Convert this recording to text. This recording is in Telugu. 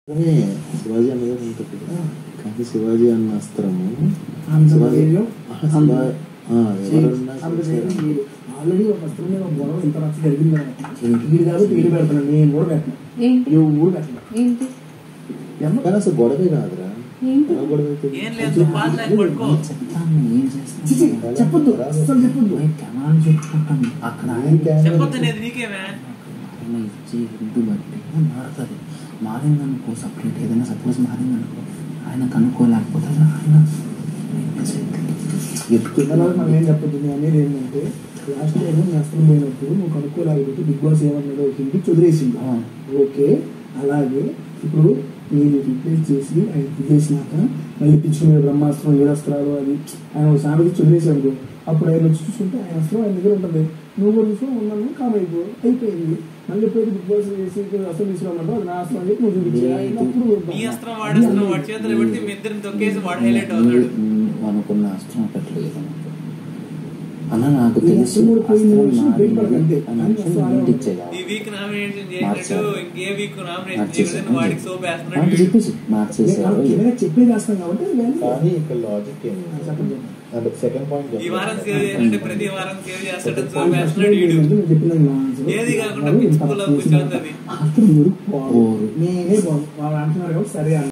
అదే శివాజీ అన్నదే ఉంటుంది కానీ శివాజీ అన్న అస్త్రము అంత శివాజీ ధైర్యం, ఆ, శివా- ఆ, ఎవరన్నా అంత ధైర్యం లేదు. ఆల్రెడీ ఒక వస్త్రం మీద ఒక గొడవ ఇంత రచ్చ జరిగింది వీడు కాబట్టి వీడు పెడతాను నేను కూడా పెట్టను ఏంటి ఎవరు పెట్టను ఏంటి ఎమ్మ- కానీ అసలు గొడవే కాదురా ఏంటి ఎలా గొడవ అవుతుంది? ఏం లేదు పాత లైన్ పట్టుకో చెప్తాను ఏం చిచి, చేస్తాను చెప్పొద్దు అసలు చెప్పొద్దు కెనాల్ చెప్పుకుంటాను అక్కడ ఏం ఆయన కెమెరా చెప్పొద్దు అనేది నీకేమే ఆయన ఇచ్చే హిందూ బట్టి మారుతుంది మారిందనుకో సపరేట్ ఏదైనా సపోజ్ మారిందనుకో ఆయన కనుక్కోలేకపోతే అది ఆయన weakness అవుతుంది. పిల్లలు మనం ఏం చెప్పొద్దు నేను అనేది ఏంటంటే లాస్ట్ టైం నీ అస్త్రం పోయినప్పుడు నువ్వు కనుక్కోలేకపోతే బిగ్ బాస్ ఏమన్నాడు హిందీ చదివేసింది ఆ. ఓకే అలాగే ఇప్పుడు నేను రిప్లేస్ చేసి ఆయన తీసేసినాక మళ్ళీ పిచ్చి మీద బ్రహ్మాస్త్రం ఏడస్త్రాలు అది ఆయన ఒక సామెత చదివేసాడు అప్పుడు ఆయన వచ్చి చూసుకుంటే ఆయన అస్త్రం ఆయన దగ్గర ఉంటుంది నువ్వు కూడా చూసుకుని ఉన్నాను కామ్ అయిపో అయిపోయింది మళ్ళీ ఎప్పుడైతే బిగ్ బాస్ చేసి అస్త్రం తీసుకురామంటావు అది నా అస్త్రం అని చెప్పి నువ్వు చూపించావు అప్పుడు నీ అస్త్రం వాడేస్తున్నావు వాడి చేతులు పెడితే మీ ఇద్దరిని తొక్కేసి వాడు హైలైట్ అవుతాడు నువ్వు అనుకున్న అస్త్రం పెట్టలేదు అన్న నాకు ఈ తెలుసు అస్త్రం కూడా పోయిన అస్త్రం విషయం నాది బయటపడదు అంతే. అని కానీ విషయం అస్త్రం ఇంటికి ఆడే చేయాలి. ఈ వీక్ నామినేషన్ చేసినట్టు మార్చాలి. ఇంకే వీక్ నామినేషన్ మార్చేసి చేయలేదు వాడికి సోప్ అంటే వేస్తున్నాడు చెప్పేసి మార్చేసారు వాళ్ళకి ఏదైనా చెప్పేది వేస్తాం కాబట్టి వెళ్ళి కానీ ఇక్కడ లాజిక్ ఏంటి చెప్పండి అంటే సెకండ్ పాయింట్ ఈ వారం సేవ్ చేయాలంటే ప్రతి వారం సేవ్ చేస్తాడు సోప్ వేస్తున్నాడు వీడు ఏది కాకుండా పిచ్చి పుల్ల కూర్చోతుంది నేనే బాగు వాళ్ళు అంటున్నారు కాబట్టి సరే అన్న